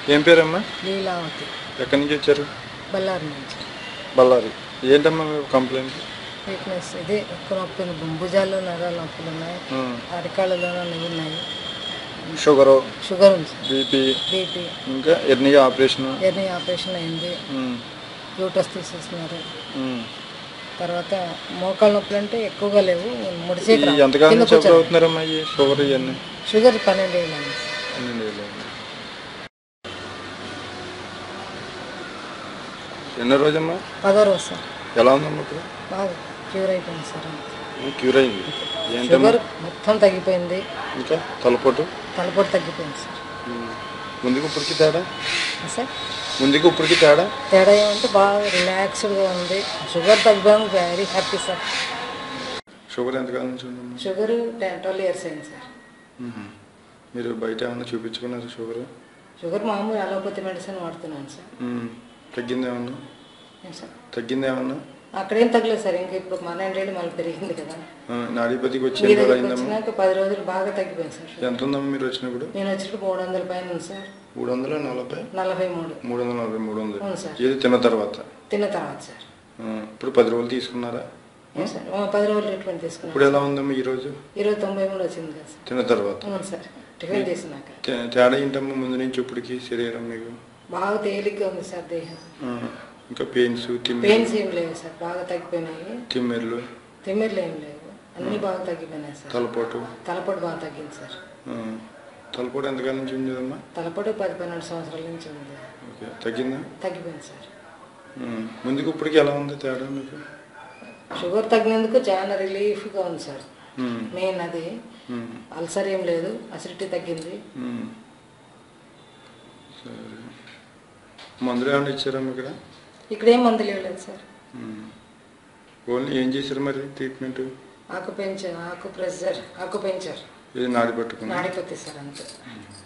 ఏం పేరమ్మా లీలావతి ఎక్కడి నుంచి వచ్చారు బళ్ళారి నుంచి బళ్ళారి ఏంటమ్మా మీ కంప్లైంట్ వీక్నెస్ ఇదే ఎక్కువ నొప్పి ఉంది. భుజాల్లో నరాలు నొప్పులు ఉన్నాయి అరికాళ్ళలో నొప్పి ఉన్నాయి షుగరు షుగర్ ఉంది సార్ బీపీ బీపీ ఇంకా ఎర్నిగా ఆపరేషన్ ఎర్నీ ఆపరేషన్ అయింది యూటస్ తీసేస్తున్నారు తర్వాత మోకాళ్ళ నొప్పులు అంటే ఎక్కువగా లేవు ముడిచే ఎంతకాలం నుంచి సఫర్ అవుతున్నారమ్మా ఈ షుగర్ ఇవన్నీ షుగర్ పన్నెండు ఏళ్ళు అయింది సార్. పన్నెండు ఏళ్ళు అయింది. ఎన్నో రోజమ్మా పదో రోజు సార్ ఎలా ఉందమ్మా ఇప్పుడు బాగా క్యూర్ అయిపోయింది సార్ క్యూర్ అయింది ఏంటమ్మా షుగర్ మొత్తం తగ్గిపోయింది ఇంకా తలపోటు తలపోటు తగ్గిపోయింది సార్ ముందుకు ఇప్పటికి తేడా సార్ ముందుకు ఇప్పటికి తేడా తేడా ఏమంటే బాగా రిలాక్స్డ్గా ఉంది షుగర్ తగ్గిపోయాము వెరీ హ్యాపీ సార్ షుగర్ ఎంతకాలం నుంచి ఉందమ్మా షుగర్ టెన్ ట్వెల్వ్ ఇయర్స్ అయింది సార్ మ్మ్. మీరు బయట ఏమన్నా చూపించుకున్నారు షుగర్ షుగర్ మామూలు అలోపతి మెడిసిన్ వాడుతున్నాను సార్ మ్మ్. తగ్గింది ఏమన్నా ఏం సార్ తగ్గింది ఏమన్నా అక్కడేం తగ్గలేదు సార్ ఇంకా ఇప్పుడు పన్నెండేళ్ళు మళ్ళీ పెరిగింది కదా ఆ, నాడీపతికి వచ్చి మీ ఎన్ని రోజులు దగ్గరికి అయిందమ్మా వచ్చినాక పది రోజులు బాగా తగ్గిపోయింది సార్ షుగర్. ఎంత ఉందమ్మా మీరు వచ్చినప్పుడు నేను వచ్చినప్పుడు మూడు వందల పైన ఉంది సార్ మూడు వందల నలభై నలభై మూడు మూడు వందల నలభై మూడు వందలు అవును సార్. ఇది తిన్న తర్వాత తిన్న తర్వాత సార్ ఆ, ఇప్పుడు పది రోజులు తీసుకున్నారా ఏం సార్ ఆ, పది రోజులు ట్రీట్మెంట్ తీసుకున్నాను ఇప్పుడు ఎలా ఉందమ్మా ఈరోజు ఇరవై తొంభై మూడు వచ్చింది కదా సార్ తిన్న తర్వాత అవును సార్ టిఫిన్ చేసినాక తే- తేడా ఏంటమ్మా ముందు నుంచి ఇప్పటికి శరీరం మీకు బాగా తేలిగ్గా ఉంది సార్ దేహం ఆ, ఇంకా పెయిన్స్ తిమ్మి పెయిన్స్ ఏం లేవు సార్ బాగా తగ్గిపోయినాయి తిమ్మెర్లు తిమ్మిర్లు ఏం లేవు అన్నీ బాగా తగ్గిపోయినాయి సార్ తలపోటు తలపోటు బాగా తగ్గింది సార్ ఆ, తలపోటు ఎంతకాలం నుంచి ఉండేదమ్మా తలపోటు పది పన్నెండు సంవత్సరాల నుంచి ఉంది ఓకే తగ్గిందా తగ్గిపోయింది సార్ ఆ, ముందుకు ఇప్పటికి ఎలా ఉంది తేడా మీకు షుగర్ తగ్గినందుకు చాలా రిలీఫ్గా ఉంది సార్ మ్మ్. మెయిన్ అది మ్మ్. అల్సర్ ఏం లేదు అసిడిటీ తగ్గింది మ్మ్. సరే మందులు ఏమైనా ఇచ్చారమ్మా ఇక్కడ ఇక్కడ ఏం మందులు ఇవ్వలేదు సార్ మ్మ్. ఓన్లీ ఏం చేశారు మరి ట్రీట్మెంట్ ఆకు పెంచర్ ఆకు ప్రెషర్ ఆకు పెంచర్ ఇది నాడి పట్టుకుని నాడిపోతే సార్ అంతే మ్మ్.